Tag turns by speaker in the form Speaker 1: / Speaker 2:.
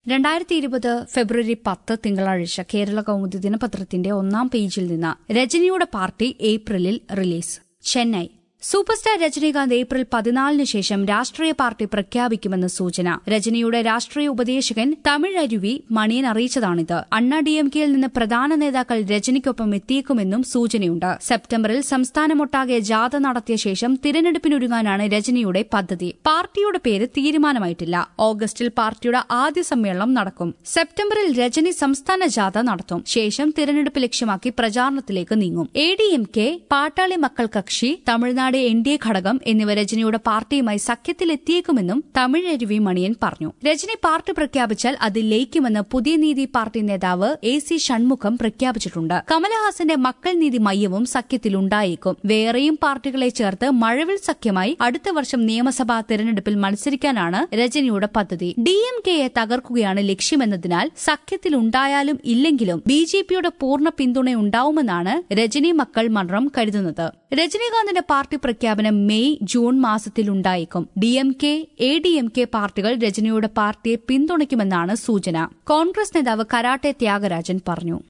Speaker 1: രണ്ടായിരത്തി ഇരുപത് ഫെബ്രുവരി പത്ത് തിങ്കളാഴ്ച കേരള കൗമുദി ദിനപത്രത്തിന്റെ ഒന്നാം പേജിൽ നിന്ന് രജനിയുടെ പാർട്ടി ഏപ്രിലിൽ release Chennai super star Rajinikanth April പതിനാലിന് ശേഷം രാഷ്ട്രീയ പാർട്ടി പ്രഖ്യാപിക്കുമെന്ന് സൂചന രജനിയുടെ രാഷ്ട്രീയ ഉപദേശകൻ തമിഴ് അരുവി മണിയൻ അറിയിച്ചതാണിത് അണ്ണാ ഡി എം കെയിൽ നിന്ന് പ്രധാന നേതാക്കൾ രജനിക്കൊപ്പം എത്തിയേക്കുമെന്നും സൂചനയുണ്ട് സെപ്റ്റംബറിൽ സംസ്ഥാനമൊട്ടാകെ ജാഥ നടത്തിയ ശേഷം തിരഞ്ഞെടുപ്പിനൊരുങ്ങാനാണ് രജനിയുടെ പദ്ധതി പാർട്ടിയുടെ പേര് തീരുമാനമായിട്ടില്ല ഓഗസ്റ്റിൽ പാർട്ടിയുടെ ആദ്യ സമ്മേളനം നടക്കും സെപ്റ്റംബറിൽ രജനി സംസ്ഥാന ജാഥ നടത്തും ശേഷം തിരഞ്ഞെടുപ്പ് ലക്ഷ്യമാക്കി പ്രചാരണത്തിലേക്ക് നീങ്ങും A D M K Pattali Makkal Katchi Tamil Nadu N D A ഘടകം എന്നിവ രജനിയുടെ പാർട്ടിയുമായി സഖ്യത്തിലെത്തിയേക്കുമെന്നും തമിഴ് അരുവി മണിയൻ പറഞ്ഞു രജനി പാർട്ടി പ്രഖ്യാപിച്ചാൽ അത് ലയിക്കുമെന്ന് പുതിയ നീതി പാർട്ടി നേതാവ് എ സി ഷൺമുഖം പ്രഖ്യാപിച്ചിട്ടുണ്ട് കമലഹാസന്റെ മക്കൾ നീതി മയ്യവും സഖ്യത്തിലുണ്ടായേക്കും വേറെയും പാർട്ടികളെ ചേർത്ത് മഴവിൽ സഖ്യമായി അടുത്ത വർഷം നിയമസഭാ തെരഞ്ഞെടുപ്പിൽ മത്സരിക്കാനാണ് രജനിയുടെ പദ്ധതി ഡി എം കെയെ തകർക്കുകയാണ് ലക്ഷ്യമെന്നതിനാൽ സഖ്യത്തിലുണ്ടായാലും ഇല്ലെങ്കിലും ബി ജെ പിയുടെ പൂർണ്ണ പിന്തുണയുണ്ടാവുമെന്നാണ് രജനി മക്കൾ മണ്ഡലം കരുതുന്നത് രജനീകാന്തിന്റെ പാർട്ടി പ്രഖ്യാപനം മെയ് ജൂൺ മാസത്തിലുണ്ടായേക്കും D M K A D M K പാർട്ടികൾ രജനിയുടെ പാർട്ടിയെ പിന്തുണയ്ക്കുമെന്നാണ് സൂചന കോൺഗ്രസ് നേതാവ് കരാട്ടെ ത്യാഗരാജൻ പറഞ്ഞു